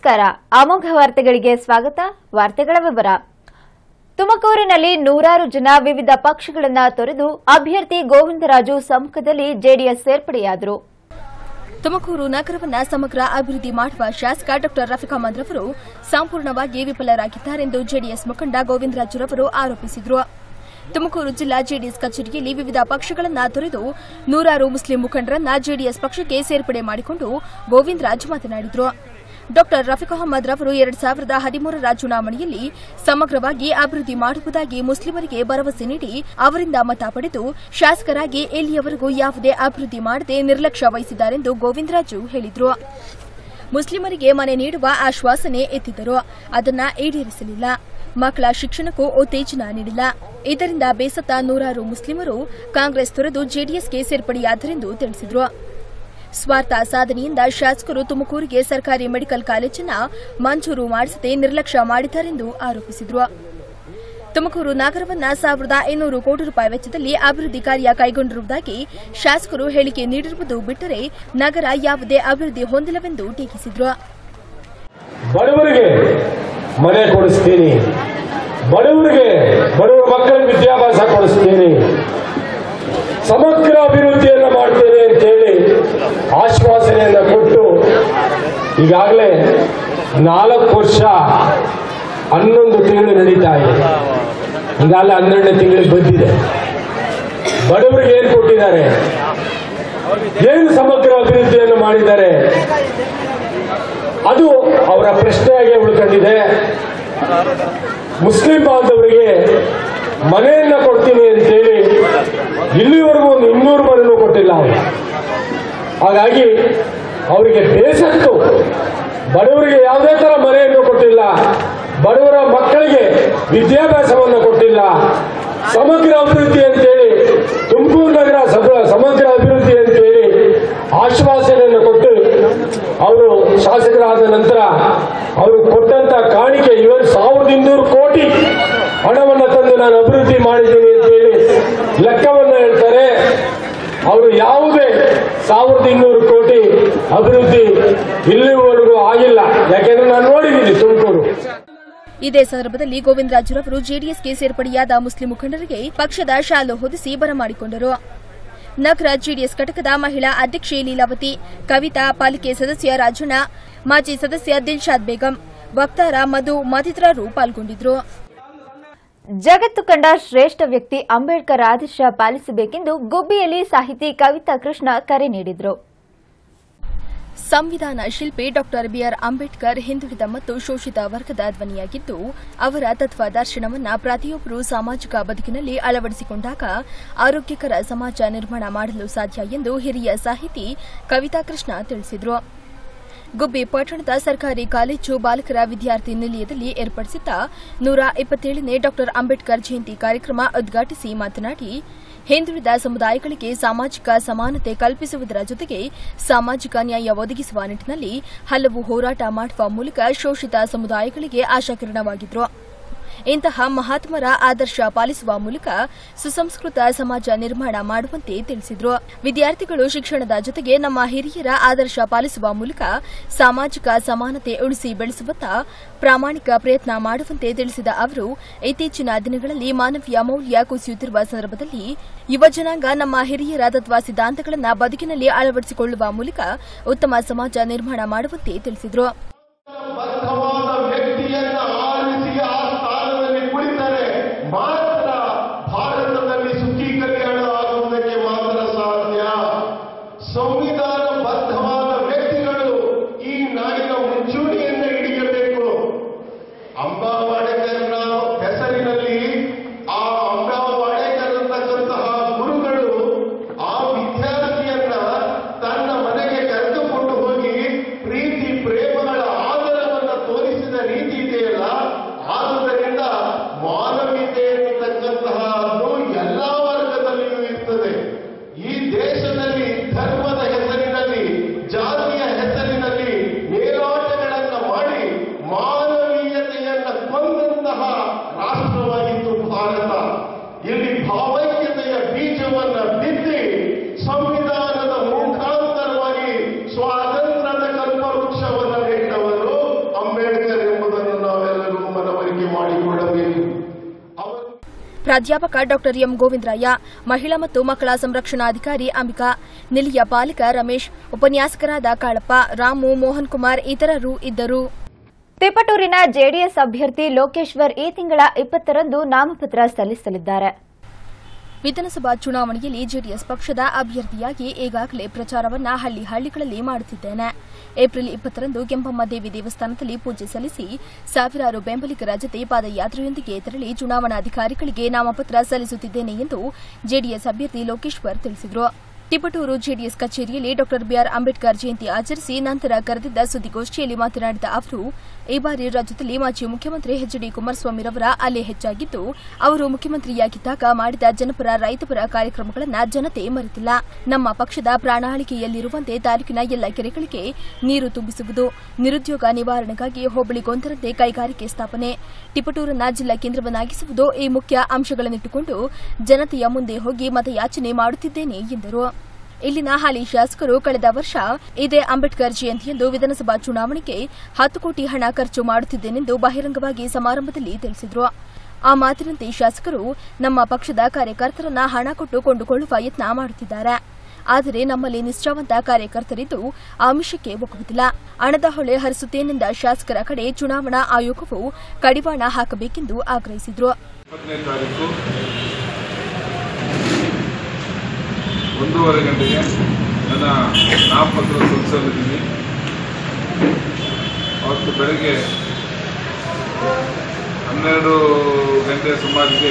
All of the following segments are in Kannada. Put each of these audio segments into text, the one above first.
ನಮಸ್ಕಾರ ಅಮೋಘ ವಾರ್ತೆಗಳಿಗೆ ಸ್ವಾಗತ ವಾರ್ತೆಗಳ ವಿವರ ತುಮಕೂರಿನಲ್ಲಿ ನೂರಾರು ಜನ ವಿವಿಧ ಪಕ್ಷಗಳನ್ನ ತೊರೆದು ಅಭ್ಯರ್ಥಿ ಗೋವಿಂದರಾಜು ಸಮ್ಮುಖದಲ್ಲಿ ಜೆಡಿಎಸ್ ಸೇರ್ಪಡೆಯಾದರು ತುಮಕೂರು ನಗರವನ್ನ ಸಮಗ್ರ ಅಭಿವೃದ್ಧಿ ಮಾಡುವ ಶಾಸಕ ಡಾ ರಫೀಕ್ ಅಹಮದ್ ರವರು ಸಂಪೂರ್ಣವಾಗಿ ವಿಫಲರಾಗಿದ್ದಾರೆಂದು ಜೆಡಿಎಸ್ ಮುಖಂಡ ಗೋವಿಂದರಾಜುರವರು ಆರೋಪಿಸಿದರು ತುಮಕೂರು ಜಿಲ್ಲಾ ಜೆಡಿಎಸ್ ಕಚೇರಿಯಲ್ಲಿ ವಿವಿಧ ಪಕ್ಷಗಳನ್ನ ತೊರೆದು ನೂರಾರು ಮುಸ್ಲಿಂ ಮುಖಂಡರನ್ನ ಜೆಡಿಎಸ್ ಪಕ್ಷಕ್ಕೆ ಸೇರ್ಪಡೆ ಮಾಡಿಕೊಂಡು ಗೋವಿಂದರಾಜ್ ಮಾತನಾಡಿದರು ಡಾ ರಫೀಕ್ ಅಹಮದ್ ರವರು ಎರಡ್ ಸಾವಿರದ ಹದಿಮೂರರ ಚುನಾವಣೆಯಲ್ಲಿ ಸಮಗ್ರವಾಗಿ ಅಭಿವೃದ್ಧಿ ಮಾಡುವುದಾಗಿ ಮುಸ್ಲಿಮರಿಗೆ ಭರವಸೆ ನೀಡಿ ಅವರಿಂದ ಮತ ಪಡೆದು ಶಾಸಕರಾಗಿ ಇಲ್ಲಿಯವರೆಗೂ ಯಾವುದೇ ಅಭಿವೃದ್ಧಿ ಮಾಡದೆ ನಿರ್ಲಕ್ಷ್ಯ ವಹಿಸಿದ್ದಾರೆಂದು ಗೋವಿಂದರಾಜು ಹೇಳಿದರು ಮುಸ್ಲಿಮರಿಗೆ ಮನೆ ನೀಡುವ ಆಶ್ವಾಸನೆ ಎತ್ತಿದ್ದರು ಅದನ್ನ ಈಡೇರಿಸಲಿಲ್ಲ ಮಕ್ಕಳ ಶಿಕ್ಷಣಕ್ಕೂ ಉತ್ತೇಜನ ನೀಡಿಲ್ಲ ಇದರಿಂದ ಬೇಸತ್ತ ನೂರಾರು ಮುಸ್ಲಿಮರು ಕಾಂಗ್ರೆಸ್ ತೊರೆದು ಜೆಡಿಎಸ್ಗೆ ಸೇರ್ಪಡೆಯಾದರೆಂದು ತಿಳಿಸಿದರು ಸ್ವಾರ್ಥ ಸಾಧನೆಯಿಂದ ಶಾಸಕರು ತುಮಕೂರಿಗೆ ಸರ್ಕಾರಿ ಮೆಡಿಕಲ್ ಕಾಲೇಜನ್ನ ಮಂಜೂರು ಮಾಡಿಸದೆ ನಿರ್ಲಕ್ಷ್ಯ ಮಾಡಿದ್ದಾರೆಂದು ಆರೋಪಿಸಿದರು ತುಮಕೂರು ನಗರವನ್ನ ಸಾವಿರದ ಐನೂರು ಕೋಟಿ ರೂಪಾಯಿ ವೆಚ್ಚದಲ್ಲಿ ಅಭಿವೃದ್ಧಿ ಕಾರ್ಯ ಕೈಗೊಂಡಿರುವುದಾಗಿ ಶಾಸಕರು ಹೇಳಿಕೆ ನೀಡಿರುವುದು ಬಿಟ್ಟರೆ ನಗರ ಯಾವುದೇ ಅಭಿವೃದ್ಧಿ ಹೊಂದಿಲ್ಲವೆಂದು ಟೀಕಿಸಿದರು ಬಡವರಿಗೆ ಮನೆ ಕೊಡಿಸ್ತೀನಿ ಬಡವರಿಗೆ ಬಡವರ ಮಕ್ಕಳಿಗೆ ವಿದ್ಯಾಭ್ಯಾಸ ಕೊಡಿಸ್ತೀನಿ ಸಮಗ್ರ ಅಭಿವೃದ್ಧಿಯನ್ನು ಮಾಡ್ತೇನೆ ಅಂತೇಳಿ ಆಶ್ವಾಸನೆಯನ್ನು ಕೊಟ್ಟು ಈಗಾಗಲೇ ನಾಲ್ಕು ವರ್ಷ ಹನ್ನೊಂದು ತಿಂಗಳು ನಡೀತಾ ಇದೆ ಈಗಾಗಲೇ ಹನ್ನೆರಡನೇ ತಿಂಗಳಿಗೆ ಬಂದಿದೆ ಬಡವರಿಗೆ ಏನು ಕೊಟ್ಟಿದ್ದಾರೆ ಏನು ಸಮಗ್ರ ಅಭಿವೃದ್ಧಿಯನ್ನು ಮಾಡಿದ್ದಾರೆ ಅದು ಅವರ ಪ್ರಶ್ನೆಯಾಗಿ ಉಳ್ಕೊಂಡಿದೆ ಮುಸ್ಲಿಂ ಬಾಂಧವರಿಗೆ ಮನೆಯನ್ನ ಕೊಡ್ತೀನಿ ಅಂತೇಳಿ ಇಲ್ಲಿವರೆಗೂ ಒಂದು ಇನ್ನೂರು ಮನೆಯೂ ಕೊಟ್ಟಿಲ್ಲ ಅವರು ಹಾಗಾಗಿ ಅವರಿಗೆ ಬೇಸತ್ತು ಬಡವರಿಗೆ ಯಾವುದೇ ತರ ಮನೆಯನ್ನು ಕೊಟ್ಟಿಲ್ಲ ಬಡವರ ಮಕ್ಕಳಿಗೆ ವಿದ್ಯಾಭ್ಯಾಸವನ್ನು ಕೊಟ್ಟಿಲ್ಲ ಸಮಗ್ರ ಅಭಿವೃದ್ಧಿ ಅಂತೇಳಿ ತುಮಕೂರು ನಗರ ಸಮ- ಸಮಗ್ರ ಅಭಿವೃದ್ಧಿ ಅಂತೇಳಿ ಆಶ್ವಾಸನೆಯನ್ನು ಕೊಟ್ಟು ಅವರು ಶಾಸಕರಾದ ನಂತರ ಅವರು ಕೊಟ್ಟಂತ ಕಾಣಿಕೆ ಇವತ್ತು ಸಾವಿರದ ಇನ್ನೂರು ಕೋಟಿ ಹಣವನ್ನು ತಂದು ನಾನು ಅಭಿವೃದ್ಧಿ ಮಾಡಿದ್ದೀನಿ ಅಂತೇಳಿ ಲೆಕ್ಕವನ್ನು ಹೇಳ್ತಾರೆ ಅವರು ಯಾವುದೇ ಸಾವಿರದ ಇನ್ನೂರು ಕೋಟಿ ಅಭಿವೃದ್ಧಿ ಇಲ್ಲಿವರೆಗೂ ಆಗಿಲ್ಲ ಯಾಕೆಂದ್ರೆ ನಾನು ನೋಡಿದ್ದೀನಿ ತುಮಕೂರು ಇದೇ ಸಂದರ್ಭದಲ್ಲಿ ಗೋವಿಂದರಾಜುರವರು ಜೆಡಿಎಸ್ಗೆ ಸೇರ್ಪಡೆಯಾದ ಮುಸ್ಲಿಂ ಮುಖಂಡರಿಗೆ ಪಕ್ಷದ ಶಾಲು ಹೊದಿಸಿ ಬರಮಾಡಿಕೊಂಡರು ನಗರ ಜೆಡಿಎಸ್ ಘಟಕದ ಮಹಿಳಾ ಅಧ್ಯಕ್ಷೆ ಲೀಲಾವತಿ ಕವಿತಾ ಪಾಲಿಕೆ ಸದಸ್ಯ ರಾಜಣ್ಣ ಮಾಜಿ ಸದಸ್ಯ ದಿಲ್ಶಾದ್ ಬೇಗಂ ವಕ್ತಾರ ಮಧು ಮತ್ತಿತರರು ಪಾಲ್ಗೊಂಡಿದ್ದರು ಜಗತ್ತು ಕಂಡ ಶ್ರೇಷ್ಠ ವ್ಯಕ್ತಿ ಅಂಬೇಡ್ಕರ್ ಆದೇಶ ಪಾಲಿಸಬೇಕೆಂದು ಗುಬ್ಬಿಯಲ್ಲಿ ಸಾಹಿತಿ ಕವಿತಾ ಕೃಷ್ಣ ಕರೆ ನೀಡಿದರು ಸಂವಿಧಾನ ಶಿಲ್ಪಿ ಡಾಕ್ಟರ್ ಬಿಆರ್ ಅಂಬೇಡ್ಕರ್ ಹಿಂದುಳಿದ ಮತ್ತು ಶೋಷಿತ ವರ್ಗದ ಧ್ವನಿಯಾಗಿದ್ದು ಅವರ ತತ್ವ ದರ್ಶನವನ್ನ ಪ್ರತಿಯೊಬ್ಬರು ಸಾಮಾಜಿಕ ಬದುಕಿನಲ್ಲಿ ಅಳವಡಿಸಿಕೊಂಡಾಗ ಆರೋಗ್ಯಕರ ಸಮಾಜ ನಿರ್ಮಾಣ ಮಾಡಲು ಸಾಧ್ಯ ಎಂದು ಹಿರಿಯ ಸಾಹಿತಿ ಕವಿತಾ ಕೃಷ್ಣ ತಿಳಿಸಿದರು ಗುಬ್ಬಿ ಪಟ್ಟಣದ ಸರ್ಕಾರಿ ಕಾಲೇಜು ಬಾಲಕರ ವಿದ್ಯಾರ್ಥಿ ನಿಲಯದಲ್ಲಿ ಏರ್ಪಡಿಸಿದ್ದ ನೂರ ಇಪ್ಪತ್ತೇಳನೇ ಡಾಕ್ಟರ್ ಅಂಬೇಡ್ಕರ್ ಜಯಂತಿ ಕಾರ್ಯಕ್ರಮ ಉದ್ಘಾಟಿಸಿ ಮಾತನಾಡಿ ಹಿಂದುಳಿದ ಸಮುದಾಯಗಳಿಗೆ ಸಾಮಾಜಿಕ ಸಮಾನತೆ ಕಲ್ಪಿಸುವುದರ ಜೊತೆಗೆ ಸಾಮಾಜಿಕ ನ್ಯಾಯ ಒದಗಿಸುವ ನಿಟ್ಟಿನಲ್ಲಿ ಹಲವು ಹೋರಾಟ ಮಾಡುವ ಮೂಲಕ ಶೋಷಿತ ಸಮುದಾಯಗಳಿಗೆ ಆಶಾಕಿರಣವಾಗಿದ್ರು ಇಂತಹ ಮಹಾತ್ಮರ ಆದರ್ಶ ಪಾಲಿಸುವ ಮೂಲಕ ಸುಸಂಸ್ಕೃತ ಸಮಾಜ ನಿರ್ಮಾಣ ಮಾಡುವಂತೆ ತಿಳಿಸಿದರು ವಿದ್ಯಾರ್ಥಿಗಳು ಶಿಕ್ಷಣದ ಜೊತೆಗೆ ನಮ್ಮ ಹಿರಿಯರ ಆದರ್ಶ ಪಾಲಿಸುವ ಮೂಲಕ ಸಾಮಾಜಿಕ ಸಮಾನತೆ ಉಳಿಸಿ ಬೆಳೆಸುವತ್ತ ಪ್ರಾಮಾಣಿಕ ಪ್ರಯತ್ನ ಮಾಡುವಂತೆ ತಿಳಿಸಿದ ಅವರು ಇತ್ತೀಚಿನ ದಿನಗಳಲ್ಲಿ ಮಾನವೀಯ ಮೌಲ್ಯ ಕುಸಿಯುತ್ತಿರುವ ಸಂದರ್ಭದಲ್ಲಿ ಯುವಜನಾಂಗ ನಮ್ಮ ಹಿರಿಯರ ತತ್ವ ಸಿದ್ಧಾಂತಗಳನ್ನು ಬದುಕಿನಲ್ಲಿ ಅಳವಡಿಸಿಕೊಳ್ಳುವ ಮೂಲಕ ಉತ್ತಮ ಸಮಾಜ ನಿರ್ಮಾಣ ಮಾಡುವಂತೆ ತಿಳಿಸಿದರು ಬದ್ಧವಾದ ವ್ಯಕ್ತಿಯನ್ನ ಆರಿಸಿ ಆ ಸ್ಥಾನದಲ್ಲಿ ಕುಳಿತರೆ ಮಾತ್ರ ಭಾರತದಲ್ಲಿ ಸುಖಿ ಕಲ್ಯಾಣ ಆಗುವುದಕ್ಕೆ ಮಾತ್ರ ಸಾಧ್ಯ ಸಂವಿಧಾನ ಬದ್ಧವಾದ ವ್ಯಕ್ತಿಗಳು ಈ ನಾಡಿನ ಮುಂಚೂಣಿಯನ್ನ ಹಿಡಿಯಬೇಕು ಅಂಬಾ ವಾಡೇಕರ್ನ ಹೆಸರಿನಲ್ಲಿ ಆ ಅಂಬಾ ವಾಡೇಕರ್ ಅಂತಕ್ಕಂತಹ ಗುರುಗಳು ಆ ವಿದ್ಯಾರ್ಥಿಯನ್ನ ತನ್ನ ಮನೆಗೆ ಕರೆದುಕೊಂಡು ಹೋಗಿ ಪ್ರೀತಿ ಪ್ರೇಮಗಳ ಆದರವನ್ನ ತೋರಿಸಿದ ರೀತಿ ಇದೆಯಲ್ಲ ಆದುದರಿಂದ ಮಾನವೀಯತೆ ಎನ್ನತಕ್ಕಂತಹದ್ದು ಎಲ್ಲಾ ವರ್ಗದಲ್ಲಿಯೂ ಇರ್ತದೆ ಈ ದೇಶದಲ್ಲಿ ಧರ್ಮದ ಹೆಸರಿನಲ್ಲಿ ಜಾತಿಯ ಹೆಸರಿನಲ್ಲಿ ಮೇಲಾಟಗಳನ್ನ ಮಾಡಿ ಮಾನವೀಯತೆಯನ್ನ ಕೊಂದು ಮಾಡಿಕೊಳ್ಳಬೇಕು ಅವರು ಪ್ರಾಧ್ಯಾಪಕ ಡಾಕ್ಟರ್ ಎಂ ಗೋವಿಂದರಾಯ ಮಹಿಳಾ ಮತ್ತು ಮಕ್ಕಳ ಸಂರಕ್ಷಣಾಧಿಕಾರಿ ಅಂಬಿಕಾ ನಿಲಿಯ ಪಾಲಕ ರಮೇಶ್ ಉಪನ್ಯಾಸಕರಾದ ಕಾಳಪ್ಪ ರಾಮು ಮೋಹನ್ ಕುಮಾರ್ ಇತರರು ಇದ್ದರು ತಿಪಟೂರಿನ ಜೆಡಿಎಸ್ ಅಭ್ಯರ್ಥಿ ಲೋಕೇಶ್ವರ್ ಈ ತಿಂಗಳ ಇಪ್ಪತ್ತರಂದು ನಾಮಪತ್ರ ಸಲ್ಲಿಸಲಿದ್ದಾರೆ ವಿಧಾನಸಭಾ ಚುನಾವಣೆಯಲ್ಲಿ ಜೆಡಿಎಸ್ ಪಕ್ಷದ ಅಭ್ಯರ್ಥಿಯಾಗಿ ಈಗಾಗಲೇ ಪ್ರಚಾರವನ್ನ ಹಳ್ಳಿ ಹಳ್ಳಿಗಳಲ್ಲಿ ಮಾಡುತ್ತಿದ್ದೇನೆ ಏಪ್ರಿಲ್ ಇಪ್ಪತ್ತರಂದು ಕೆಂಪಮ್ಮ ದೇವಿ ದೇವಸ್ಥಾನದಲ್ಲಿ ಪೂಜೆ ಸಲ್ಲಿಸಿ ಸಾವಿರಾರು ಬೆಂಬಲಿಗರ ಜತೆ ಪಾದಯಾತ್ರೆಯೊಂದಿಗೆ ತೆರಳಿ ಚುನಾವಣಾಧಿಕಾರಿಗಳಿಗೆ ನಾಮಪತ್ರ ಸಲ್ಲಿಸುತ್ತಿದ್ದೇನೆ ಎಂದು ಜೆಡಿಎಸ್ ಅಭ್ಯರ್ಥಿ ಲೋಕೇಶ್ವರ್ ತಿಳಿಸಿದರು ತಿಪಟೂರು ಜೆಡಿಎಸ್ ಕಚೇರಿಯಲ್ಲಿ ಡಾಕ್ಟರ್ ಬಿಆರ್ ಅಂಬೇಡ್ಕರ್ ಜಯಂತಿ ಆಚರಿಸಿ ನಂತರ ಕರೆದಿದ್ದ ಸುದ್ದಿಗೋಷ್ಠಿಯಲ್ಲಿ ಮಾತನಾಡಿದ ಅವರು ಈ ಬಾರಿ ರಾಜ್ಯದಲ್ಲಿ ಮಾಜಿ ಮುಖ್ಯಮಂತ್ರಿ ಎಚ್ ಡಿ ಕುಮಾರಸ್ವಾಮಿರವರ ಅಲೆ ಹೆಚ್ಚಾಗಿದ್ದು ಅವರು ಮುಖ್ಯಮಂತ್ರಿಯಾಗಿದ್ದಾಗ ಮಾಡಿದ ಜನಪರ ರೈತಪರ ಕಾರ್ಯಕ್ರಮಗಳನ್ನು ಜನತೆ ಮರೆತಿಲ್ಲ ನಮ್ಮ ಪಕ್ಷದ ಪ್ರಣಾಳಿಕೆಯಲ್ಲಿರುವಂತೆ ತಾಲೂಕಿನ ಎಲ್ಲ ಕೆರೆಗಳಿಗೆ ನೀರು ತುಂಬಿಸುವುದು ನಿರುದ್ಯೋಗ ನಿವಾರಣೆಗಾಗಿ ಹೋಬಳಿಗೊಂದರಂತೆ ಕೈಗಾರಿಕೆ ಸ್ಥಾಪನೆ ತಿಪಟೂರನ್ನ ಜಿಲ್ಲಾ ಕೇಂದ್ರವನ್ನಾಗಿಸುವುದು ಈ ಮುಖ್ಯ ಅಂಶಗಳನ್ನಿಟ್ಟುಕೊಂಡು ಜನತೆಯ ಮುಂದೆ ಹೋಗಿ ಮತಯಾಚನೆ ಮಾಡುತ್ತಿದ್ದೇನೆ ಎಂದರು ಇಲ್ಲಿನ ಹಾಲಿ ಶಾಸಕರು ಕಳೆದ ವರ್ಷ ಇದೇ ಅಂಬೇಡ್ಕರ್ ಜಯಂತಿಯಂದು ವಿಧಾನಸಭಾ ಚುನಾವಣೆಗೆ ಹತ್ತು ಕೋಟಿ ಹಣ ಖರ್ಚು ಮಾಡುತ್ತಿದ್ದೇನೆಂದು ಬಹಿರಂಗವಾಗಿ ಸಮಾರಂಭದಲ್ಲಿ ತಿಳಿಸಿದರು ಆ ಮಾತಿನಂತೆ ಶಾಸಕರು ನಮ್ಮ ಪಕ್ಷದ ಕಾರ್ಯಕರ್ತರನ್ನ ಹಣ ಕೊಟ್ಟು ಕೊಂಡುಕೊಳ್ಳುವ ಯತ್ನ ಮಾಡುತ್ತಿದ್ದಾರೆ ಆದರೆ ನಮ್ಮಲ್ಲಿ ನಿಷ್ಠಾವಂತ ಕಾರ್ಯಕರ್ತರಿದ್ದು ಆ ಅಂಶಕ್ಕೆ ಒಪ್ಪುವುದಿಲ್ಲ ಹಣದ ಹೊಳೆ ಹರಿಸುತ್ತೇನೆಂದ ಶಾಸಕರ ಕಡೆ ಚುನಾವಣಾ ಆಯೋಗವು ಕಡಿವಾಣ ಹಾಕಬೇಕೆಂದು ಆಗ್ರಹಿಸಿದರು ಇಪ್ಪತ್ತನೇ ತಾರೀಕು ಒಂದೂವರೆ ಗಂಟೆಗೆ ನನ್ನ ನಾಮಪತ್ರ ಸಲ್ಲಿಸಲಿದ್ದೀನಿ ಅವತ್ತು ಬೆಳಗ್ಗೆ ಹನ್ನೆರಡು ಗಂಟೆ ಸುಮಾರಿಗೆ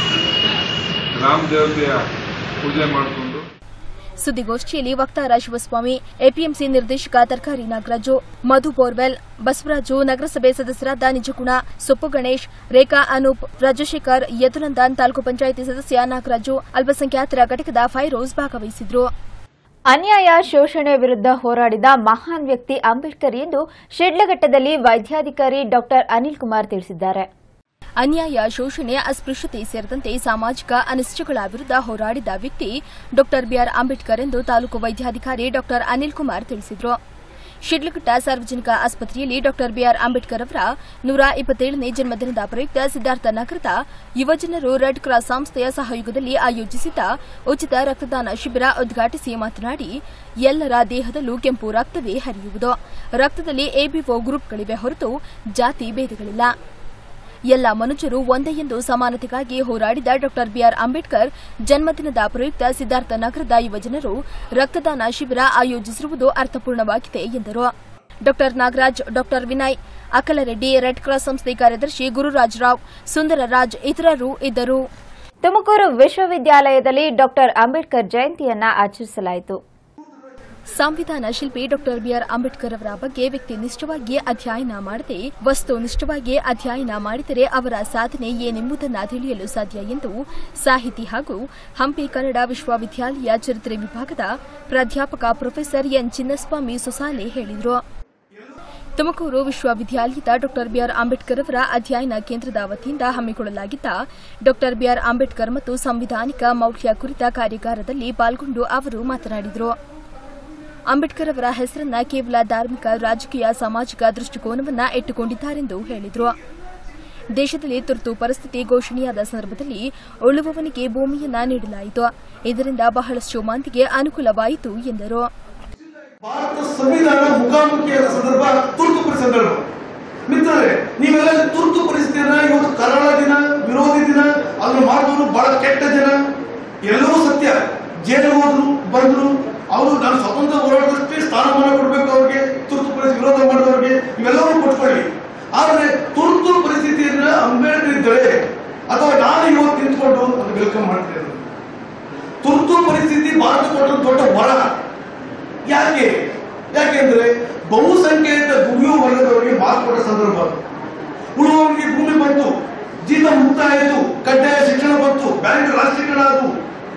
ಗ್ರಾಮ ದೇವತೆಯ ಪೂಜೆ ಮಾಡಿಕೊಂಡು ಸುದ್ದಿಗೋಷ್ಠಿಯಲ್ಲಿ ವಕ್ತಾರ ಶಿವಸ್ವಾಮಿ ಎಪಿಎಂಸಿ ನಿರ್ದೇಶಕ ತರಕಾರಿ ನಾಗರಾಜು ಮಧು ಬೋರ್ವೆಲ್ ಬಸವರಾಜು ನಗರಸಭೆ ಸದಸ್ಯರಾದ ನಿಜಗುಣ ಸೊಪ್ಪು ಗಣೇಶ್ ರೇಖಾ ಅನೂಪ್ ರಾಜಶೇಖರ್ ಯದುನಂದನ್ ತಾಲೂಕು ಪಂಚಾಯಿತಿ ಸದಸ್ಯ ನಾಗರಾಜು ಅಲ್ಪಸಂಖ್ಯಾತರ ಘಟಕದ ಫೈರೋಜ್ ಭಾಗವಹಿಸಿದ್ರು ಅನ್ಯಾಯ ಶೋಷಣೆ ವಿರುದ್ಧ ಹೋರಾಡಿದ ಮಹಾನ್ ವ್ಯಕ್ತಿ ಅಂಬೇಡ್ಕರ್ ಎಂದು ಶಿಡ್ಲಘಟ್ಟದಲ್ಲಿ ವೈದ್ಯಾಧಿಕಾರಿ ಡಾಕ್ಟರ್ ಅನಿಲ್ ಕುಮಾರ್ ತಿಳಿಸಿದ್ದಾರೆ ಅನ್ಯಾಯ ಶೋಷಣೆ ಅಸ್ಪೃಶ್ಯತೆ ಸೇರಿದಂತೆ ಸಾಮಾಜಿಕ ಅನಿಷ್ಟಗಳ ವಿರುದ್ಧ ಹೋರಾಡಿದ ವ್ಯಕ್ತಿ ಡಾಕ್ಟರ್ ಬಿಆರ್ ಅಂಬೇಡ್ಕರ್ ಎಂದು ತಾಲೂಕು ವೈದ್ಯಾಧಿಕಾರಿ ಡಾಕ್ಟರ್ ಅನಿಲ್ ಕುಮಾರ್ ತಿಳಿಸಿದರು ಶಿಡ್ಲಘಟ್ಟ ಸಾರ್ವಜನಿಕ ಆಸ್ಪತ್ರೆಯಲ್ಲಿ ಡಾಕ್ಟರ್ ಬಿಆರ್ ಅಂಬೇಡ್ಕರ್ ಅವರ ನೂರ ಇಪ್ಪತ್ತೇಳನೇ ಜನ್ಮದಿನದ ಪ್ರಯುಕ್ತ ಸಿದ್ದಾರ್ಥ ನಗರದ ಯುವಜನರು ರೆಡ್ ಕ್ರಾಸ್ ಸಂಸ್ಥೆಯ ಸಹಯೋಗದಲ್ಲಿ ಆಯೋಜಿಸಿದ್ದ ಉಚಿತ ರಕ್ತದಾನ ಶಿಬಿರ ಉದ್ಘಾಟಿಸಿ ಮಾತನಾಡಿ ಎಲ್ಲರ ದೇಹದಲ್ಲೂ ಕೆಂಪು ರಕ್ತವೇ ಹರಿಯುವುದು ರಕ್ತದಲ್ಲಿ ಎಬಿಒ ಗ್ರೂಪ್ಗಳಿವೆ ಹೊರತು ಜಾತಿ ಭೇದಗಳಿಲ್ಲ ಎಲ್ಲ ಮನುಷ್ಯರು ಒಂದೇ ಎಂದು ಸಮಾನತೆಗಾಗಿ ಹೋರಾಡಿದ ಡಾಕ್ಟರ್ ಬಿಆರ್ ಅಂಬೇಡ್ಕರ್ ಜನ್ಮದಿನದ ಪ್ರಯುಕ್ತ ಸಿದ್ದಾರ್ಥ ನಗರದ ಯುವಜನರು ರಕ್ತದಾನ ಶಿಬಿರ ಆಯೋಜಿಸಿರುವುದು ಅರ್ಥಪೂರ್ಣವಾಗಿದೆ ಎಂದರು doctor Nagaraj doctor Vinay Akalareddy red cross ಸಂಸ್ಥೆ ಕಾರ್ಯದರ್ಶಿ ಗುರುರಾಜ್ ರಾವ್ ಸುಂದರರಾಜ್ ಇತರರು ಇದ್ದರು ತುಮಕೂರು ವಿಶ್ವವಿದ್ಯಾಲಯದಲ್ಲಿ ಡಾಕ್ಟರ್ ಅಂಬೇಡ್ಕರ್ ಜಯಂತಿಯನ್ನ ಆಚರಿಸಲಾಯಿತು ಸಂವಿಧಾನ ಶಿಲ್ಪಿ ಡಾಕ್ಟರ್ ಬಿಆರ್ ಅಂಬೇಡ್ಕರ್ ಅವರ ಬಗ್ಗೆ ವ್ಯಕ್ತಿನಿಷ್ಠವಾಗಿ ಅಧ್ಯಯನ ಮಾಡದೆ ವಸ್ತುನಿಷ್ಠವಾಗಿ ಅಧ್ಯಯನ ಮಾಡಿದರೆ ಅವರ ಸಾಧನೆ ಏನೆಂಬುದನ್ನು ತಿಳಿಯಲು ಸಾಧ್ಯ ಎಂದು ಸಾಹಿತಿ ಹಾಗೂ ಹಂಪಿ ಕನ್ನಡ ವಿಶ್ವವಿದ್ಯಾಲಯ ಚರಿತ್ರೆ ವಿಭಾಗದ ಪ್ರಾಧ್ಯಾಪಕ ಪ್ರೊಫೆಸರ್ ಎನ್ ಚಿನ್ನಸ್ವಾಮಿ ಸುಸಾಲೆ ಹೇಳಿದರು ತುಮಕೂರು ವಿಶ್ವವಿದ್ಯಾಲಯದ ಡಾಕ್ಟರ್ ಬಿಆರ್ ಅಂಬೇಡ್ಕರ್ ಅವರ ಅಧ್ಯಯನ ಕೇಂದ್ರದ ವತಿಯಿಂದ ಹಮ್ಮಿಕೊಳ್ಳಲಾಗಿದ್ದ ಡಾಕ್ಟರ್ ಬಿಆರ್ ಅಂಬೇಡ್ಕರ್ ಮತ್ತು ಸಂವಿಧಾನಿಕ ಮೌಲ್ಯ ಕುರಿತ ಕಾರ್ಯಾಗಾರದಲ್ಲಿ ಪಾಲ್ಗೊಂಡು ಅವರು ಮಾತನಾಡಿದರು ಅಂಬೇಡ್ಕರ್ ಅವರ ಹೆಸರನ್ನ ಕೇವಲ ಧಾರ್ಮಿಕ ರಾಜಕೀಯ ಸಾಮಾಜಿಕ ದೃಷ್ಟಿಕೋನವನ್ನ ಇಟ್ಟುಕೊಂಡಿದ್ದಾರೆಂದು ಹೇಳಿದರು ದೇಶದಲ್ಲಿ ತುರ್ತು ಪರಿಸ್ಥಿತಿ ಘೋಷಣೆಯಾದ ಸಂದರ್ಭದಲ್ಲಿ ಉಳುವವನಿಗೆ ಭೂಮಿಯನ್ನ ನೀಡಲಾಯಿತು ಇದರಿಂದ ಬಹಳಷ್ಟು ಮಂದಿಗೆ ಅನುಕೂಲವಾಯಿತು ಎಂದರು ಭಾರತ ಸಂವಿಧಾನ ಮುಖಾಮುಖಿಯಾದ ಸಂದರ್ಭ ತುರ್ತು ಪರಿಸ್ಥಿತಿ ಸಂದರ್ಭ ಮಿತ್ರರೇ ನೀವೆಲ್ಲ ತುರ್ತು ಪರಿಸ್ಥಿತಿಯನ್ನ ಇವತ್ತು ಕರಾಳ ದಿನ ವಿರೋಧಿ ದಿನ ಅದನ್ನು ಮಾಡಿದವರು ಬಹಳ ಕೆಟ್ಟ ಜನ ಎಲ್ಲವೂ ಸತ್ಯ ಜೈಲಿಗೆ ಹೋದ್ರು ಬಂದ್ರು ಅವರು ನಾನು ಸ್ವತಂತ್ರ ಹೋರಾಟದಷ್ಟೇ ಸ್ಥಾನಮಾನ ಕೊಡಬೇಕು ಅವ್ರಿಗೆ ತುರ್ತು ಪರಿಸ್ಥಿತಿ ವಿರೋಧ ಮಾಡಿದವ್ರಿಗೆ ಇವೆಲ್ಲವೂ ಕೊಟ್ಕೊಳ್ಳಿ ಆದರೆ ತುರ್ತು ಪರಿಸ್ಥಿತಿಯನ್ನ ಅಂಬೇಡ್ಕರ್ ಇದ್ದರೆ ಅಥವಾ ನಾನು ಇವತ್ತು ನಿಂತ್ಕೊಂಡು ಅದನ್ನು ವೆಲ್ಕಮ್ ಮಾಡ್ತೇನೆ ತುರ್ತು ಪರಿಸ್ಥಿತಿ ಭಾರತ ಕೊಟ್ಟ ದೊಡ್ಡ ವರ ಯಾಕೆ ಯಾಕೆಂದ್ರೆ ಬಹುಸಂಖ್ಯಾತ ದುಡಿಯುವ ವರ್ಗದವರಿಗೆ ಮಾತು ಕೊಟ್ಟ ಸಂದರ್ಭ ಉಳುವವರಿಗೆ ಭೂಮಿ ಬಂತು ಜೀತ ಮುಕ್ತ ಆಯಿತು ಕಡ್ಡಾಯ ಶಿಕ್ಷಣ ಬಂತು ಬ್ಯಾಂಕ್ ರಾಷ್ಟ್ರೀಕರಣ ಆದವು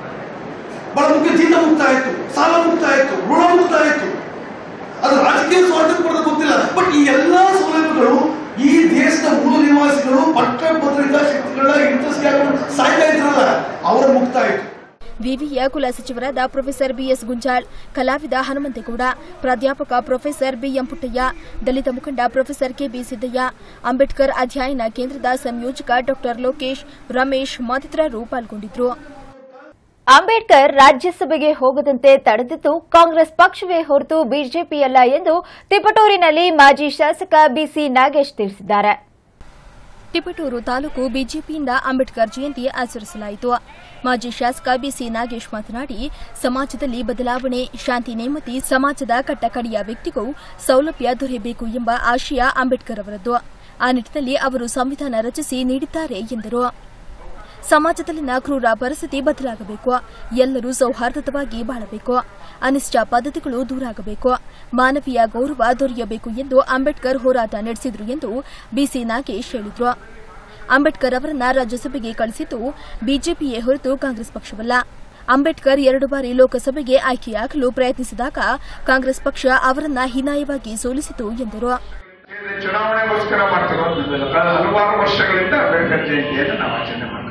ಬಹಳ ಮುಖ್ಯ ಜೀತ ಮುಕ್ತ ಆಯಿತು ಸಾಲ ಮುಕ್ತ ಆಯಿತು ಋಣ ಮುಕ್ತ ಆಯಿತು ಅದು ರಾಜಕೀಯ ಸ್ವಾತಂತ್ರ್ಯ ಕೊಡೋದು ಗೊತ್ತಿಲ್ಲ ಬಟ್ ಈ ಎಲ್ಲಾ ಸೌಲಭ್ಯಗಳು ಈ ದೇಶದ ಮೂಲ ನಿವಾಸಿಗಳು ಪತ್ರ ಪತ್ರಿಕಾ ಶಕ್ತಿಗಳ ಇಂಟ್ರೆಸ್ಟ್ ಸಾಯ್ತಾ ಇದ್ರಲ್ಲ ಅವರ ಮುಕ್ತ ಆಯಿತು ವಿವಿಯ ಕುಲಸಚಿವರಾದ ಪ್ರೊಫೆಸರ್ ಬಿಎಸ್ ಗುಂಜಾಳ್ ಕಲಾವಿದ ಹನುಮಂತೇಗೌಡ ಪ್ರಾಧ್ಯಾಪಕ ಪ್ರೊಫೆಸರ್ ಬಿಎಂ ಪುಟ್ಟಯ್ಯ ದಲಿತ ಮುಖಂಡ ಪ್ರೊಫೆಸರ್ ಕೆಬಿ ಸಿದ್ದಯ್ಯ ಅಂಬೇಡ್ಕರ್ ಅಧ್ಯಯನ ಕೇಂದ್ರದ ಸಂಯೋಜಕ ಡಾ ಲೋಕೇಶ್ ರಮೇಶ್ ಮತ್ತಿತರರು ಪಾಲ್ಗೊಂಡಿದ್ದರು ಅಂಬೇಡ್ಕರ್ ರಾಜ್ಯಸಭೆಗೆ ಹೋಗದಂತೆ ತಡೆದಿದ್ದು ಕಾಂಗ್ರೆಸ್ ಪಕ್ಷವೇ ಹೊರತು ಬಿಜೆಪಿಯಲ್ಲ ಎಂದು ತಿಪಟೂರಿನಲ್ಲಿ ಮಾಜಿ ಶಾಸಕ ಬಿಸಿ ನಾಗೇಶ್ ತಿಳಿಸಿದ್ದಾರೆ ತಿಪಟೂರು ತಾಲೂಕು ಬಿಜೆಪಿಯಿಂದ ಅಂಬೇಡ್ಕರ್ ಜಯಂತಿ ಆಚರಿಸಲಾಯಿತು ಮಾಜಿ ಶಾಸಕ ಬಿಸಿ ನಾಗೇಶ್ ಮಾತನಾಡಿ ಸಮಾಜದಲ್ಲಿ ಬದಲಾವಣೆ ಶಾಂತಿ ನೇಮತಿ ಸಮಾಜದ ಕಟ್ಟಕಡೆಯ ವ್ಯಕ್ತಿಗೂ ಸೌಲಭ್ಯ ದೊರೆಯಬೇಕು ಎಂಬ ಆಶಯ ಅಂಬೇಡ್ಕರ್ ಅವರದ್ದು ಆ ನಿಟ್ಟಿನಲ್ಲಿ ಅವರು ಸಂವಿಧಾನ ರಚಿಸಿ ನೀಡಿದ್ದಾರೆ ಎಂದರು ಸಮಾಜದಲ್ಲಿನ ಕ್ರೂರ ಪರಿಸ್ಥಿತಿ ಬದಲಾಗಬೇಕು ಎಲ್ಲರೂ ಸೌಹಾರ್ದವಾಗಿ ಬಾಳಬೇಕು ಅನಿಷ್ಟ ಪದ್ಧತಿಗಳು ದೂರಾಗಬೇಕು ಮಾನವೀಯ ಗೌರವ ದೊರೆಯಬೇಕು ಎಂದು ಅಂಬೇಡ್ಕರ್ ಹೋರಾಟ ನಡೆಸಿದರು ಎಂದು ಬಿಸಿ ನಾಗೇಶ್ ಹೇಳಿದರು ಅಂಬೇಡ್ಕರ್ ಅವರನ್ನ ರಾಜ್ಯಸಭೆಗೆ ಕಳಿಸಿದ್ದು ಬಿಜೆಪಿಯೇ ಹೊರತು ಕಾಂಗ್ರೆಸ್ ಪಕ್ಷವಲ್ಲ ಅಂಬೇಡ್ಕರ್ ಎರಡು ಬಾರಿ ಲೋಕಸಭೆಗೆ ಆಯ್ಕೆಯಾಗಲು ಪ್ರಯತ್ನಿಸಿದಾಗ ಕಾಂಗ್ರೆಸ್ ಪಕ್ಷ ಅವರನ್ನ ಹೀನಾಯವಾಗಿ ಸೋಲಿಸಿತು ಎಂದರು ಚುನಾವಣೆಗೋಸ್ಕರ ಮಾಡ್ತಿರೋದಿಲ್ಲ ಕಳೆದ ಹಲವಾರು ವರ್ಷಗಳಿಂದ ಅಂಬೇಡ್ಕರ್ ಜಯಂತಿಯನ್ನು ನಾವು ಆಚರಣೆ ಮಾಡ್ತೀವಿ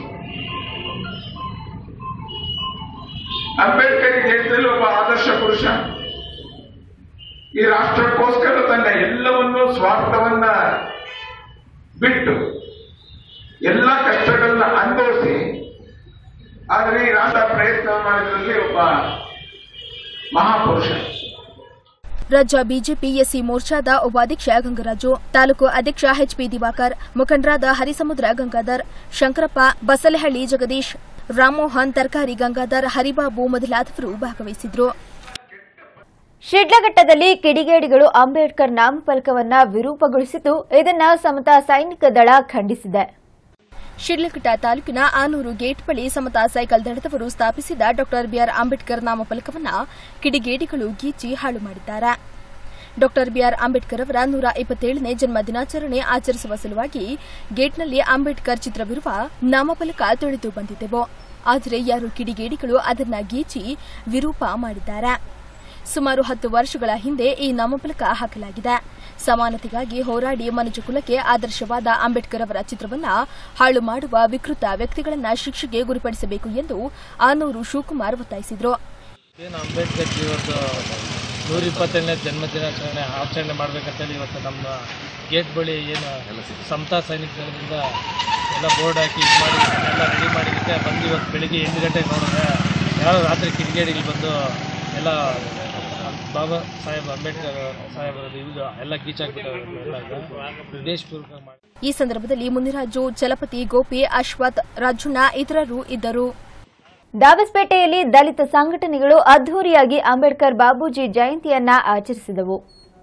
ಅಂಬೇಡ್ಕರ್ ಜಯಂತಿಯಲ್ಲಿ ಒಬ್ಬ ಆದರ್ಶ ಪುರುಷ ಈ ರಾಷ್ಟ್ರಕ್ಕೋಸ್ಕರ ತನ್ನ ಎಲ್ಲವನ್ನೂ ಸ್ವಾರ್ಥವನ್ನ ಬಿಟ್ಟು ಎಲ್ಲ ಕಷ್ಟಗಳನ್ನ ಅನುಭವಿಸಿ ಆದರೆ ಈ ರಾಷ್ಟ್ರ ಪ್ರಯತ್ನ ಮಾಡಿದ್ರಲ್ಲಿ ಒಬ್ಬ ಮಹಾಪುರುಷ ರಾಜ್ಯ ಬಿಜೆಪಿ ಎಸ್ಸಿ ಮೋರ್ಚಾದ ಉಪಾಧ್ಯಕ್ಷ ಗಂಗರಾಜು ತಾಲೂಕು ಅಧ್ಯಕ್ಷ ಎಚ್ಪಿ ದಿವಾಕರ್ ಮುಖಂಡರಾದ ಹರಿಸಮುದ್ರ ಗಂಗಾಧರ್ ಶಂಕರಪ್ಪ ಬಸಲೆಹಳ್ಳಿ ಜಗದೀಶ್ ರಾಮಮೋಹನ್ ತರಕಾರಿ ಗಂಗಾಧರ್ ಹರಿಬಾಬು ಮೊದಲಾದವರು ಭಾಗವಹಿಸಿದ್ರು ಶಿಡ್ಲಘಟ್ಟದಲ್ಲಿ ಕಿಡಿಗೇಡಿಗಳು ಅಂಬೇಡ್ಕರ್ ನಾಮಫಲಕವನ್ನ ವಿರೂಪಗೊಳಿಸಿದ್ದು ಇದನ್ನ ಸಮತಾ ಸೈನಿಕ ದಳ ಖಂಡಿಸಿದೆ ಶಿಡ್ಲಘಟ್ಟ ತಾಲೂಕಿನ ಆನೂರು ಗೇಟ್ ಬಳಿ ಸಮತಾ ಸೈಕಲ್ ದಳದವರು ಸ್ಥಾಪಿಸಿದ ಡಾ ಬಿಆರ್ ಅಂಬೇಡ್ಕರ್ ನಾಮಫಲಕವನ್ನ ಕಿಡಿಗೇಡಿಗಳು ಗೀಚಿ ಹಾಳು ಮಾಡಿದ್ದಾರೆ ಡಾ ಬಿಆರ್ ಅಂಬೇಡ್ಕರ್ ಅವರ ನೂರ ಇಪ್ಪತ್ತೇಳನೇ ಜನ್ಮ ದಿನಾಚರಣೆ ಆಚರಿಸುವ ಸಲುವಾಗಿ ಗೇಟ್ನಲ್ಲಿ ಅಂಬೇಡ್ಕರ್ ಚಿತ್ರವಿರುವ ನಾಮಫಲಕ ತೊಳೆದು ಬಂದಿದ್ದೆವು ಆದರೆ ಯಾರು ಕಿಡಿಗೇಡಿಗಳು ಅದನ್ನ ಗೀಚಿ ವಿರೂಪ ಮಾಡಿದ್ದಾರೆ ಸುಮಾರು ಹತ್ತು ವರ್ಷಗಳ ಹಿಂದೆ ಈ ನಾಮಫಲಕ ಹಾಕಲಾಗಿದೆ ಸಮಾನತೆಗಾಗಿ ಹೋರಾಡಿ ಮನುಜ ಕುಲಕ್ಕೆ ಆದರ್ಶವಾದ ಅಂಬೇಡ್ಕರ್ ಅವರ ಚಿತ್ರವನ್ನ ಹಾಳು ಮಾಡುವ ವಿಕೃತ ವ್ಯಕ್ತಿಗಳನ್ನ ಶಿಕ್ಷೆಗೆ ಗುರಿಪಡಿಸಬೇಕು ಎಂದು ಆನೂರು ಶಿವಕುಮಾರ್ ಒತ್ತಾಯಿಸಿದರು ಏನು ಅಂಬೇಡ್ಕರ್ ಜಿ ಇವತ್ತು ನೂರ ಇಪ್ಪತ್ತೇಳನೇ ಜನ್ಮ ದಿನಾಚರಣೆ ಆಚರಣೆ ಮಾಡಬೇಕಂತೇಳಿ ಇವತ್ತು ನಮ್ಮ ಗೇಟ್ ಬಳಿ ಏನು ಸಮತಾ ಸೈನಿಕರಿಂದ ಎಲ್ಲ ಬೋರ್ಡ್ ಹಾಕಿ ಇದು ಮಾಡಿ ಎಲ್ಲ ರೆಡಿ ಮಾಡಿದ್ದಕ್ಕೆ ಬಂದು ಇವತ್ತು ಬೆಳಿಗ್ಗೆ ಎಂಟು ಗಂಟೆಗೆ ನೋಡಿದ್ರೆ ಯಾರೋ ರಾತ್ರಿ ಕಿಡಿಗೇಡಿಗಳು ಬಂದು ಎಲ್ಲ ಬಾಬಾ ಸಾಹೇಬ್ ಅಂಬೇಡ್ಕರ್ ಸಾಹೇಬರದ್ದು ಇದು ಎಲ್ಲ ಗೀಚಾಕ್ಬಿಟ್ಟವ್ರೆ ಎಲ್ಲ ಉದ್ದೇಶಪೂರ್ವಕ ಮಾಡಿ ಈ ಸಂದರ್ಭದಲ್ಲಿ ಮುನಿರಾಜು ಚಲಪತಿ ಗೋಪಿ ಅಶ್ವಥ್ ರಾಜುಣ್ಣ ಇತರರು ಇದ್ದರು ದಾಬಸ್ಪೇಟೆಯಲ್ಲಿ ದಲಿತ ಸಂಘಟನೆಗಳು ಅದ್ದೂರಿಯಾಗಿ ಅಂಬೇಡ್ಕರ್ ಬಾಬೂಜಿ ಜಯಂತಿಯನ್ನ ಆಚರಿಸಿದವು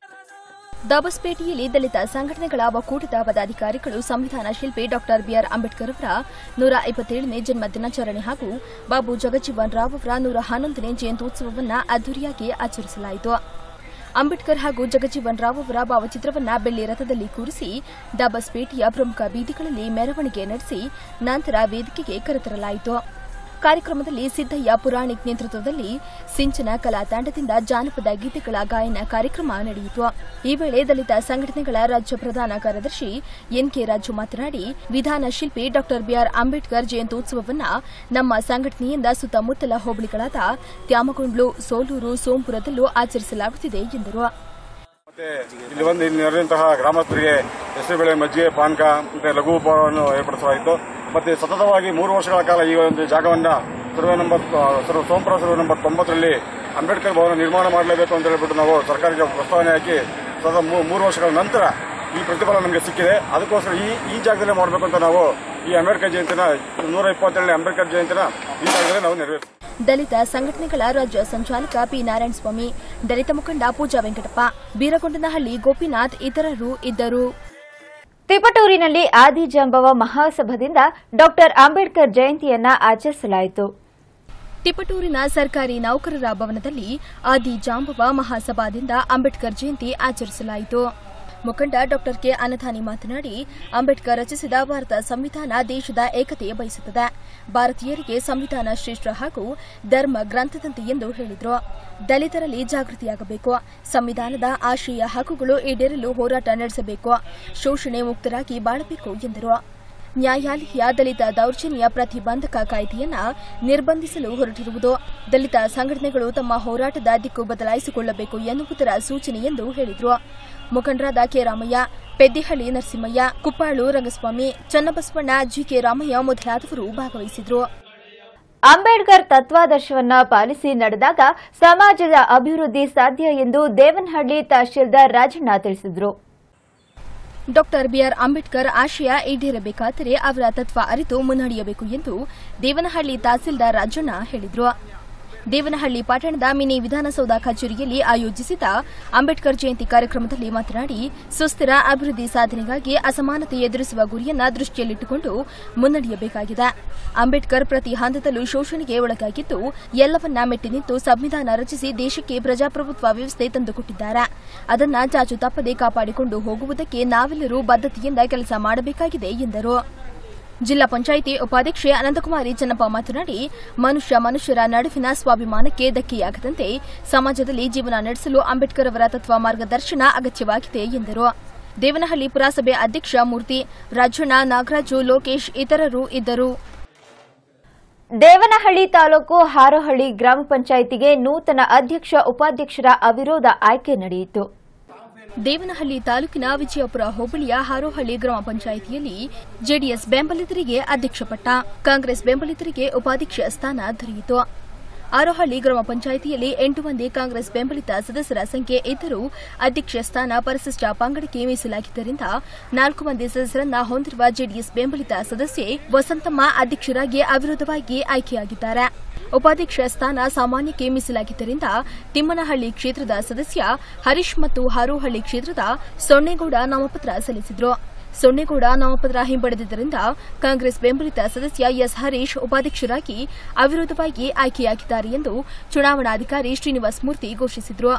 ದಾಬಸ್ಪೇಟೆಯಲ್ಲಿ ದಲಿತ ಸಂಘಟನೆಗಳ ಒಕ್ಕೂಟದ ಪದಾಧಿಕಾರಿಗಳು ಸಂವಿಧಾನ ಶಿಲ್ಪಿ ಡಾ ಬಿಆರ್ ಅಂಬೇಡ್ಕರ್ ಅವರ ನೂರ ಇಪ್ಪತ್ತೇಳನೇ ಜನ್ಮ ದಿನಾಚರಣೆ ಹಾಗೂ ಬಾಬು ಜಗಜೀವನ್ ರಾವ್ ಅವರ ನೂರ ಹನ್ನೊಂದನೇ ಜಯಂತ್ಯೋತ್ಸವವನ್ನು ಅದ್ದೂರಿಯಾಗಿ ಆಚರಿಸಲಾಯಿತು ಅಂಬೇಡ್ಕರ್ ಹಾಗೂ ಜಗಜೀವನ್ ರಾವ್ ಅವರ ಭಾವಚಿತ್ರವನ್ನ ಬೆಳ್ಳಿ ರಥದಲ್ಲಿ ಕೂರಿಸಿ ದಾಬಸ್ಪೇಟೆಯ ಪ್ರಮುಖ ಬೀದಿಗಳಲ್ಲಿ ಮೆರವಣಿಗೆ ನಡೆಸಿ ನಂತರ ವೇದಿಕೆಗೆ ಕರೆತರಲಾಯಿತು ಕಾರ್ಯಕ್ರಮದಲ್ಲಿ ಸಿದ್ದಯ್ಯ ಪುರಾಣಿಕ್ ನೇತೃತ್ವದಲ್ಲಿ ಸಿಂಚನ ಕಲಾ ತಂಡದಿಂದ ಜಾನಪದ ಗೀತೆಗಳ ಗಾಯನ ಕಾರ್ಯಕ್ರಮ ನಡೆಯಿತು ಈ ವೇಳೆ ದಲಿತ ಸಂಘಟನೆಗಳ ರಾಜ್ಯ ಪ್ರಧಾನ ಕಾರ್ಯದರ್ಶಿ ಎನ್ಕೆ ರಾಜು ಮಾತನಾಡಿ ವಿಧಾನ ಶಿಲ್ಪಿ ಡಾ ಬಿಆರ್ ಅಂಬೇಡ್ಕರ್ ಜಯಂತ್ಯೋತ್ಸವವನ್ನು ನಮ್ಮ ಸಂಘಟನೆಯಿಂದ ಸುತ್ತಮುತ್ತಲ ಹೋಬಳಿಗಳಾದ ತ್ಯಾಮಗೊಂಡ್ಲು ಸೋಲೂರು ಸೋಂಪುರದಲ್ಲೂ ಆಚರಿಸಲಾಗುತ್ತಿದೆ ಎಂದರು ಮತ್ತೆ ಇಲ್ಲಿ ಬಂದು ಇಲ್ಲಿ ನೆರೆದಂತಹ ಗ್ರಾಮಸ್ಥರಿಗೆ ಹೆಸರು ಬೆಳೆ ಮಜ್ಜಿಗೆ ಪಾನಕ ಮತ್ತೆ ಲಘು ಉಪಹಾರವನ್ನು ಏರ್ಪಡಿಸಲಾಯಿತು ಮತ್ತೆ ಸತತವಾಗಿ ಮೂರು ವರ್ಷಗಳ ಕಾಲ ಈ ಒಂದು ಜಾಗವನ್ನ ಸರ್ವೆ ನಂಬರ್ ಸರ್ವ ಸೋಂಪುರ ಸರ್ವೆ ನಂಬರ್ ತೊಂಬತ್ತರಲ್ಲಿ ಅಂಬೇಡ್ಕರ್ ಭವನ ನಿರ್ಮಾಣ ಮಾಡಲೇಬೇಕು ಅಂತ ಹೇಳ್ಬಿಟ್ಟು ನಾವು ಸರ್ಕಾರಕ್ಕೆ ಪ್ರಸ್ತಾವನೆ ಹಾಕಿ ಸತತ ಮೂ- ಮೂರು ವರ್ಷಗಳ ನಂತರ ಈ ಪ್ರತಿಫಲ ನಮಗೆ ಸಿಕ್ಕಿದೆ ಅದಕ್ಕೋಸ್ಕರ ಈ ಈ ಜಾಗದಲ್ಲೇ ಮಾಡಬೇಕು ಅಂತ ನಾವು ಈ ಅಂಬೇಡ್ಕರ್ ಜಯಂತಿನ ನೂರ ಇಪ್ಪತ್ತೇಳನೇ ಅಂಬೇಡ್ಕರ್ ಜಯಂತಿನ ಈ ಜಾಗದಲ್ಲೇ ನಾವು ನೆರವೇರಿಸ್ತೀವಿ ದಲಿತ ಸಂಘಟನೆಗಳ ರಾಜ್ಯ ಸಂಚಾಲಕ ಪಿ ನಾರಾಯಣಸ್ವಾಮಿ ದಲಿತ ಮುಖಂಡ ಪೂಜಾ ವೆಂಕಟಪ್ಪ ಬೀರಗೊಂಡನಹಳ್ಳಿ ಗೋಪಿನಾಥ್ ಇತರರು ಇದ್ದರು ತಿಪಟೂರಿನಲ್ಲಿ ಆದಿಜಾಂಬವ ಮಹಾಸಭದಿಂದ ಡಾಕ್ಟರ್ ಅಂಬೇಡ್ಕರ್ ಜಯಂತಿಯನ್ನ ಆಚರಿಸಲಾಯಿತು ತಿಪಟೂರಿನ ಸರ್ಕಾರಿ ನೌಕರರ ಭವನದಲ್ಲಿ ಆದಿ ಜಾಂಬವ ಮಹಾಸಭಾದಿಂದ ಅಂಬೇಡ್ಕರ್ ಜಯಂತಿ ಆಚರಿಸಲಾಯಿತು ಮುಖಂಡ ಡಾಕ್ಟರ್ ಕೆ ಅನಧಾನಿ ಮಾತನಾಡಿ ಅಂಬೇಡ್ಕರ್ ರಚಿಸಿದ ಭಾರತ ಸಂವಿಧಾನ ದೇಶದ ಏಕತೆ ಬಯಸುತ್ತದೆ ಭಾರತೀಯರಿಗೆ ಸಂವಿಧಾನ ಶ್ರೇಷ್ಠ ಹಾಗೂ ಧರ್ಮ ಗ್ರಂಥದಂತೆ ಎಂದು ಹೇಳಿದರು ದಲಿತರಲ್ಲಿ ಜಾಗೃತಿಯಾಗಬೇಕು ಸಂವಿಧಾನದ ಆಶಯ ಹಕ್ಕುಗಳು ಈಡೇರಲು ಹೋರಾಟ ನಡೆಸಬೇಕು ಶೋಷಣೆ ಮುಕ್ತರಾಗಿ ಬಾಳಬೇಕು ಎಂದರು ನ್ಯಾಯಾಲಯ ದಲಿತ ದೌರ್ಜನ್ಯ ಪ್ರತಿಬಂಧಕ ಕಾಯ್ದೆಯನ್ನ ನಿರ್ಬಂಧಿಸಲು ಹೊರಟಿರುವುದು ದಲಿತ ಸಂಘಟನೆಗಳು ತಮ್ಮ ಹೋರಾಟದ ದಿಕ್ಕು ಬದಲಾಯಿಸಿಕೊಳ್ಳಬೇಕು ಎನ್ನುವುದರ ಸೂಚನೆ ಎಂದು ಹೇಳಿದರು ಮುಖಂಡರಾದ ಕೆರಾಮಯ್ಯ ಪೆದ್ದಿಹಳ್ಳಿ ನರಸಿಂಹಯ್ಯ ಕುಪ್ಪಾಳು ರಂಗಸ್ವಾಮಿ ಚನ್ನಬಸವಣ್ಣ ಜಿಕೆ ರಾಮಯ್ಯ ಮೊದಲಾದವರು ಭಾಗವಹಿಸಿದರು ಅಂಬೇಡ್ಕರ್ ತತ್ವಾದರ್ಶವನ್ನ ಪಾಲಿಸಿ ನಡೆದಾಗ ಸಮಾಜದ ಅಭಿವೃದ್ಧಿ ಸಾಧ್ಯ ಎಂದು ದೇವನಹಳ್ಳಿ ತಹಶೀಲ್ದಾರ್ ರಾಜಣ್ಣ ತಿಳಿಸಿದರು ಡಾಕ್ಟರ್ ಬಿಆರ್ ಅಂಬೇಡ್ಕರ್ ಆಶಯ ಈಡೇರಬೇಕಾದರೆ ಅವರ ತತ್ವ ಅರಿತು ಮುನ್ನಡೆಯಬೇಕು ಎಂದು ದೇವನಹಳ್ಳಿ ತಹಸೀಲ್ದಾರ್ ರಾಜಣ್ಣ ಹೇಳಿದರು ದೇವನಹಳ್ಳಿ ಪಟ್ಟಣದ ಮಿನಿ ವಿಧಾನಸೌಧ ಕಚೇರಿಯಲ್ಲಿ ಆಯೋಜಿಸಿದ ಅಂಬೇಡ್ಕರ್ ಜಯಂತಿ ಕಾರ್ಯಕ್ರಮದಲ್ಲಿ ಮಾತನಾಡಿ ಸುಸ್ಥಿರ ಅಭಿವೃದ್ಧಿ ಸಾಧನೆಗಾಗಿ ಅಸಮಾನತೆ ಎದುರಿಸುವ ಗುರಿಯನ್ನ ದೃಷ್ಟಿಯಲ್ಲಿಟ್ಟುಕೊಂಡು ಮುನ್ನಡೆಯಬೇಕಾಗಿದೆ ಅಂಬೇಡ್ಕರ್ ಪ್ರತಿ ಹಂತದಲ್ಲೂ ಶೋಷಣೆಗೆ ಒಳಗಾಗಿದ್ದು ಎಲ್ಲವನ್ನ ಮೆಟ್ಟಿ ನಿಂತು ಸಂವಿಧಾನ ರಚಿಸಿ ದೇಶಕ್ಕೆ ಪ್ರಜಾಪ್ರಭುತ್ವ ವ್ಯವಸ್ಥೆ ತಂದುಕೊಟ್ಟಿದ್ದಾರೆ ಅದನ್ನ ಚಾಚು ತಪ್ಪದೆ ಕಾಪಾಡಿಕೊಂಡು ಹೋಗುವುದಕ್ಕೆ ನಾವೆಲ್ಲರೂ ಬದ್ಧತೆಯಿಂದ ಕೆಲಸ ಮಾಡಬೇಕಾಗಿದೆ ಎಂದರು ಜಿಲ್ಲಾ ಪಂಚಾಯಿತಿ ಉಪಾಧ್ಯಕ್ಷೆ ಅನಂತಕುಮಾರಿ ಚನ್ನಪ್ಪ ಮಾತನಾಡಿ ಮನುಷ್ಯ ಮನುಷ್ಯರ ನಡುವಿನ ಸ್ವಾಭಿಮಾನಕ್ಕೆ ಧಕ್ಕೆಯಾಗದಂತೆ ಸಮಾಜದಲ್ಲಿ ಜೀವನ ನಡೆಸಲು ಅಂಬೇಡ್ಕರ್ ಅವರ ತತ್ವ ಮಾರ್ಗದರ್ಶನ ಅಗತ್ಯವಾಗಿದೆ ಎಂದರು ದೇವನಹಳ್ಳಿ ಪುರಸಭೆ ಅಧ್ಯಕ್ಷ ಮೂರ್ತಿ ರಾಜಣ್ಣ ನಾಗರಾಜು ಲೋಕೇಶ್ ಇತರರು ಇದ್ದರು ದೇವನಹಳ್ಳಿ ತಾಲೂಕು ಹಾರೋಹಳ್ಳಿ ಗ್ರಾಮ ಪಂಚಾಯಿತಿಗೆ ನೂತನ ಅಧ್ಯಕ್ಷ ಉಪಾಧ್ಯಕ್ಷರ ಅವಿರೋಧ ಆಯ್ಕೆ ನಡೆಯಿತು ದೇವನಹಳ್ಳಿ ತಾಲೂಕಿನ ವಿಜಯಪುರ ಹೋಬಳಿಯ ಹಾರೋಹಳ್ಳಿ ಗ್ರಾಮ ಪಂಚಾಯಿತಿಯಲ್ಲಿ ಜೆಡಿಎಸ್ ಬೆಂಬಲಿತರಿಗೆ ಅಧ್ಯಕ್ಷ ಪಟ್ಟ ಕಾಂಗ್ರೆಸ್ ಬೆಂಬಲಿತರಿಗೆ ಉಪಾಧ್ಯಕ್ಷ ಸ್ಥಾನ ದೊರೆಯಿತು ಆರೋಹಳ್ಳಿ ಗ್ರಾಮ ಪಂಚಾಯಿತಿಯಲ್ಲಿ ಎಂಟು ಮಂದಿ ಕಾಂಗ್ರೆಸ್ ಬೆಂಬಲಿತ ಸದಸ್ಯರ ಸಂಖ್ಯೆ ಇದ್ದರೂ ಅಧ್ಯಕ್ಷ ಸ್ಥಾನ ಪರಿಶಿಷ್ಟ ಪಂಗಡಕ್ಕೆ ಮೀಸಲಾಗಿದ್ದರಿಂದ ನಾಲ್ಕು ಮಂದಿ ಸದಸ್ಯರನ್ನ ಹೊಂದಿರುವ ಜೆಡಿಎಸ್ ಬೆಂಬಲಿತ ಸದಸ್ಯೆ ವಸಂತಮ್ಮ ಅಧ್ಯಕ್ಷರಾಗಿ ಅವಿರೋಧವಾಗಿ ಆಯ್ಕೆಯಾಗಿದ್ದಾರೆ ಉಪಾಧ್ಯಕ್ಷ ಸ್ಥಾನ ಸಾಮಾನ್ಯಕ್ಕೆ ಮೀಸಲಾಗಿದ್ದರಿಂದ ತಿಮ್ಮನಹಳ್ಳಿ ಕ್ಷೇತ್ರದ ಸದಸ್ಯ ಹರೀಶ್ ಮತ್ತು ಹಾರೋಹಳ್ಳಿ ಕ್ಷೇತ್ರದ ಸೊನ್ನೇಗೌಡ ನಾಮಪತ್ರ ಸಲ್ಲಿಸಿದ್ರು ಸೊನ್ನೇಗೌಡ ನಾಮಪತ್ರ ಹಿಂಪಡೆದಿದ್ದರಿಂದ ಕಾಂಗ್ರೆಸ್ ಬೆಂಬಲಿತ ಸದಸ್ಯ ಎಸ್ ಹರೀಶ್ ಉಪಾಧ್ಯಕ್ಷರಾಗಿ ಅವಿರೋಧವಾಗಿ ಆಯ್ಕೆಯಾಗಿದ್ದಾರೆ ಎಂದು ಚುನಾವಣಾಧಿಕಾರಿ ಶ್ರೀನಿವಾಸ್ ಮೂರ್ತಿ ಘೋಷಿಸಿದರು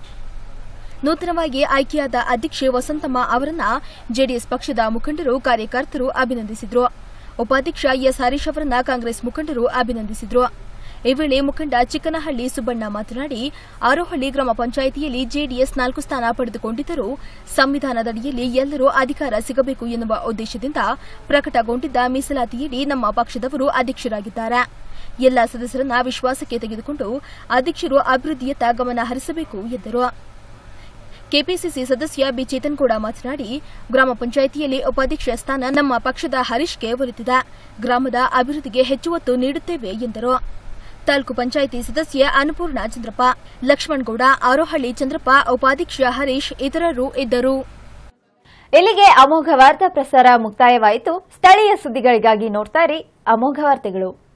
ನೂತನವಾಗಿ ಆಯ್ಕೆಯಾದ ಅಧ್ಯಕ್ಷೆ ವಸಂತಮ್ಮ ಅವರನ್ನ ಜೆಡಿಎಸ್ ಪಕ್ಷದ ಮುಖಂಡರು ಕಾರ್ಯಕರ್ತರು ಅಭಿನಂದಿಸಿದರು ಉಪಾಧ್ಯಕ್ಷ ಎಸ್ ಹರೀಶ್ ಅವರನ್ನ ಕಾಂಗ್ರೆಸ್ ಮುಖಂಡರು ಅಭಿನಂದಿಸಿದರು ಈ ವೇಳೆ ಮುಖಂಡ ಚಿಕ್ಕನಹಳ್ಳಿ ಸುಬ್ಬಣ್ಣ ಮಾತನಾಡಿ ಆರೋಹಳ್ಳಿ ಗ್ರಾಮ ಪಂಚಾಯಿತಿಯಲ್ಲಿ ಜೆಡಿಎಸ್ ನಾಲ್ಕು ಸ್ಥಾನ ಪಡೆದುಕೊಂಡಿದ್ದರೂ ಸಂವಿಧಾನದಡಿಯಲ್ಲಿ ಎಲ್ಲರೂ ಅಧಿಕಾರ ಸಿಗಬೇಕು ಎನ್ನುವ ಉದ್ದೇಶದಿಂದ ಪ್ರಕಟಗೊಂಡಿದ್ದ ಮೀಸಲಾತಿಯಡಿ ನಮ್ಮ ಪಕ್ಷದವರು ಅಧ್ಯಕ್ಷರಾಗಿದ್ದಾರೆ ಎಲ್ಲ ಸದಸ್ಯರನ್ನ ವಿಶ್ವಾಸಕ್ಕೆ ತೆಗೆದುಕೊಂಡು ಅಧ್ಯಕ್ಷರು ಅಭಿವೃದ್ಧಿಯತ್ತ ಗಮನ ಹರಿಸಬೇಕು ಎಂದರು ಕೆಪಿಸಿಸಿ ಸದಸ್ಯ ಬಿ ಚೇತನ್ಗೌಡ ಮಾತನಾಡಿ ಗ್ರಾಮ ಪಂಚಾಯಿತಿಯಲ್ಲಿ ಉಪಾಧ್ಯಕ್ಷ ಸ್ಥಾನ ನಮ್ಮ ಪಕ್ಷದ ಹರೀಶ್ಗೆ ಒಲಿತಿದೆ ಗ್ರಾಮದ ಅಭಿವೃದ್ಧಿಗೆ ಹೆಚ್ಚು ಒತ್ತು ನೀಡುತ್ತೇವೆ ಎಂದರು ತಾಲೂಕು ಪಂಚಾಯಿತಿ ಸದಸ್ಯೆ ಅನ್ನಪೂರ್ಣ ಚಂದ್ರಪ್ಪ ಲಕ್ಷ್ಮಣಗೌಡ ಆರೋಹಳ್ಳಿ ಚಂದ್ರಪ್ಪ ಉಪಾಧ್ಯಕ್ಷ ಹರೀಶ್ ಇತರರು ಇದ್ದರು ಇಲ್ಲಿಗೆ ಅಮೋಘ ವಾರ್ತಾ ಪ್ರಸಾರ ಮುಕ್ತಾಯವಾಯಿತು ಸ್ಥಳೀಯ ಸುದ್ದಿಗಳಿಗಾಗಿ ನೋಡ್ತಾ ಇರಿ ಅಮೋಘ ವಾರ್ತೆಗಳು